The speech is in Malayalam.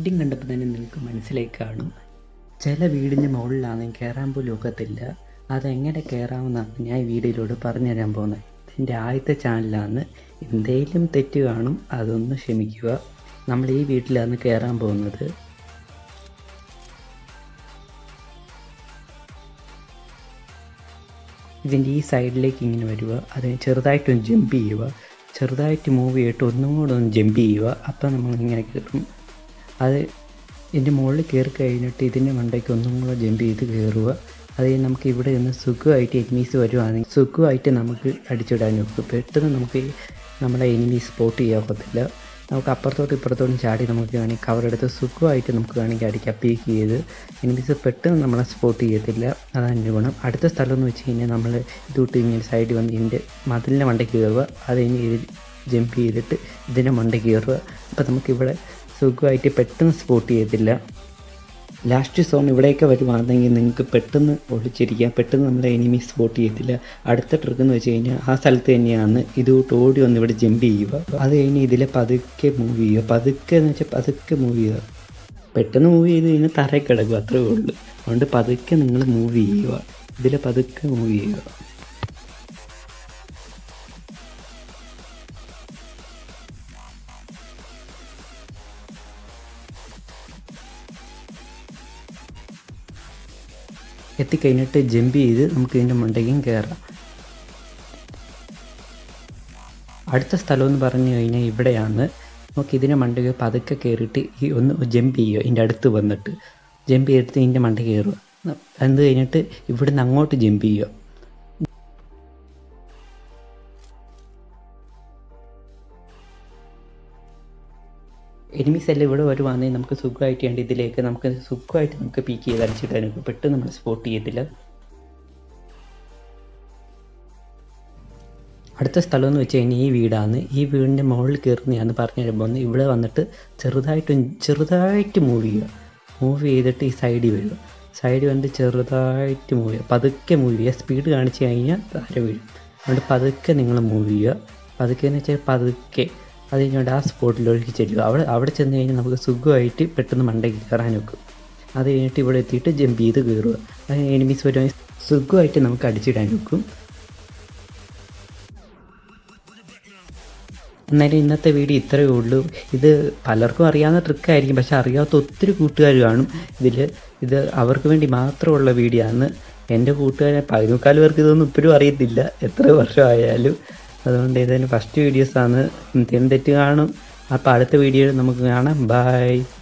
ഹെഡിങ് കണ്ടപ്പോൾ തന്നെ നിങ്ങൾക്ക് മനസ്സിലായി കാണും ചില വീടിൻ്റെ മുകളിലാണെങ്കിൽ കയറാൻ പോലും ഒക്കത്തില്ല അതെങ്ങനെ കയറാമെന്നാണ് ഞാൻ ഈ വീഡിയോയിലൂടെ പറഞ്ഞു തരാൻ പോകുന്നത് എൻ്റെ ആദ്യത്തെ ചാനലാണ് എന്തെങ്കിലും തെറ്റ് കാണും അതൊന്ന് ക്ഷമിക്കുക നമ്മൾ ഈ വീട്ടിലാണ് കയറാൻ പോകുന്നത് ഇതിൻ്റെ ഈ സൈഡിലേക്ക് ഇങ്ങനെ വരിക അതിന് ചെറുതായിട്ടൊന്ന് ജമ്പ് ചെയ്യുക ചെറുതായിട്ട് മൂവ് ചെയ്തിട്ട് ഒന്നും കൂടെ ഒന്ന് ജമ്പ് ചെയ്യുക അപ്പം നമ്മൾ ഇങ്ങനെ കയറും അത് ഇതിൻ്റെ മുകളിൽ കയറി കഴിഞ്ഞിട്ട് ഇതിൻ്റെ മണ്ടയ്ക്ക് ഒന്നും കൂടെ ജമ്പ് ചെയ്ത് കയറുക അത് കഴിഞ്ഞ് നമുക്ക് ഇവിടെ നിന്ന് സുഖമായിട്ട് എനിമീസ് വരുവാണെങ്കിൽ സുഖമായിട്ട് നമുക്ക് അടിച്ചിടാൻ നോക്കും പെട്ടെന്ന് നമുക്ക് നമ്മുടെ എനിമീസ് സ്പോട്ട് ചെയ്യാൻ ഒക്കത്തില്ല നമുക്ക് അപ്പുറത്തോട്ടും ഇപ്പുറത്തോട്ടും ചാടി നമുക്ക് വേണമെങ്കിൽ കവർ എടുത്ത് സുഖമായിട്ട് നമുക്ക് വേണമെങ്കിൽ അടിക്കാം പീക്ക് ചെയ്ത് എനിമീസ് പെട്ടെന്ന് നമ്മളെ സ്പോട്ട് ചെയ്യത്തില്ല അതാണ് എൻ്റെ ഗുണം അടുത്ത സ്ഥലം എന്ന് വെച്ച് കഴിഞ്ഞാൽ നമ്മൾ ഇതോട്ട് ഇങ്ങനെ സൈഡിൽ വന്ന് ഇതിൻ്റെ മതിലിൻ്റെ മണ്ടയ്ക്ക് കയറുക അത് കഴിഞ്ഞ് ഇത് ജമ്പ് ചെയ്തിട്ട് ഇതിൻ്റെ മണ്ടയ്ക്ക് കയറുക അപ്പോൾ നമുക്കിവിടെ സുഖമായിട്ട് പെട്ടെന്ന് സ്പോട്ട് ചെയ്യത്തില്ല ലാസ്റ്റ് സോൺ ഇവിടെയൊക്കെ വരുവാണെങ്കിൽ നിങ്ങൾക്ക് പെട്ടെന്ന് ഒളിച്ചിരിക്കാം പെട്ടെന്ന് നമ്മളെ എനിമി സ്പോട്ട് ചെയ്യത്തില്ല അടുത്ത ട്രിക്ക് എന്ന് വെച്ച് കഴിഞ്ഞാൽ ആ സ്ഥലത്ത് തന്നെയാണ് ഇതുകൊണ്ട് ഓടി വന്ന് ഇവിടെ ജമ്പ് ചെയ്യുക അത് കഴിഞ്ഞ് ഇതിൽ പതുക്കെ മൂവ് ചെയ്യുക പതുക്കെ എന്ന് വെച്ചാൽ പതുക്കെ മൂവ് ചെയ്യുക പെട്ടെന്ന് മൂവ് ചെയ്ത് കഴിഞ്ഞാൽ തറയിൽ കിടക്കും അത്രേ ഉള്ളൂ അതുകൊണ്ട് പതുക്കെ നിങ്ങൾ മൂവ് ചെയ്യുക ഇതിൽ പതുക്കെ മൂവ് ചെയ്യുക എത്തിക്കഴിഞ്ഞിട്ട് ജമ്പ് ചെയ്ത് നമുക്ക് ഇതിൻ്റെ മണ്ടയ്ക്കും കയറാം അടുത്ത സ്ഥലം എന്ന് പറഞ്ഞു കഴിഞ്ഞാൽ ഇവിടെയാണ് നമുക്ക് ഇതിൻ്റെ മണ്ടയ്ക്ക് പതുക്കെ കയറിയിട്ട് ഈ ഒന്ന് ജമ്പ് ചെയ്യുക ഇതിൻ്റെ അടുത്ത് വന്നിട്ട് ജമ്പ് ചെയ്തിട്ട് ഇതിൻ്റെ മണ്ട കയറുക അത് കഴിഞ്ഞിട്ട് ഇവിടുന്ന് അങ്ങോട്ട് ജമ്പ് ചെയ്യുക എനിമീസ് എല്ലാം ഇവിടെ വരുവാണെങ്കിൽ നമുക്ക് സുഖമായിട്ട് വേണ്ടി ഇതിലേക്ക് നമുക്ക് സുഖമായിട്ട് നമുക്ക് പീക്ക് ചെയ്ത് അടിച്ചിടാനൊക്കെ പെട്ടെന്ന് നമ്മൾ സ്പോട്ട് ചെയ്യത്തില്ല അടുത്ത സ്ഥലം എന്ന് വെച്ച് കഴിഞ്ഞാൽ ഈ വീടാണ് ഈ വീടിൻ്റെ മുകളിൽ കയറുന്നതാണ് പറഞ്ഞു തരുമ്പോൾ ഇവിടെ വന്നിട്ട് ചെറുതായിട്ട് ചെറുതായിട്ട് മൂവ് ചെയ്യുക മൂവ് ചെയ്തിട്ട് ഈ സൈഡിൽ വരിക സൈഡിൽ വന്നിട്ട് ചെറുതായിട്ട് മൂവ് ചെയ്യുക പതുക്കെ മൂവ് ചെയ്യുക സ്പീഡ് കാണിച്ച് കഴിഞ്ഞാൽ താര വീഴും അതുകൊണ്ട് പതുക്കെ നിങ്ങൾ മൂവ് ചെയ്യുക പതുക്കെ എന്ന് വെച്ചാൽ പതുക്കെ അത് കഴിഞ്ഞുകൊണ്ട് ആ സ്പോട്ടിലേക്ക് ചെല്ലുക അവിടെ അവിടെ ചെന്ന് കഴിഞ്ഞാൽ നമുക്ക് സുഖമായിട്ട് പെട്ടെന്ന് മണ്ടയ്ക്ക് കയറാൻ നോക്കും അത് കഴിഞ്ഞിട്ട് ഇവിടെ എത്തിയിട്ട് ജമ്പ് ചെയ്ത് കയറുക അത് എനിമീസ് വരുവാണെങ്കിൽ സുഖമായിട്ട് നമുക്ക് അടിച്ചിടാൻ നോക്കും എന്നാലും ഇന്നത്തെ വീഡിയോ ഇത്രയേ ഉള്ളൂ ഇത് പലർക്കും അറിയാവുന്ന ട്രിക്കായിരിക്കും പക്ഷെ അറിയാത്ത ഒത്തിരി കൂട്ടുകാർ കാണും ഇതിൽ ഇത് അവർക്ക് വേണ്ടി മാത്രമുള്ള വീഡിയോ ആണ് എൻ്റെ കൂട്ടുകാരെ പതിനേക്കാൽ പേർക്ക് ഇതൊന്നും ഇപ്പോഴും അറിയത്തില്ല എത്ര വർഷമായാലും അതുകൊണ്ട് ഏതായാലും ഫസ്റ്റ് വീഡിയോസാണ് എന്തെങ്കിലും തെറ്റ് കാണും അപ്പോൾ അടുത്ത വീഡിയോയിൽ നമുക്ക് കാണാം ബായ്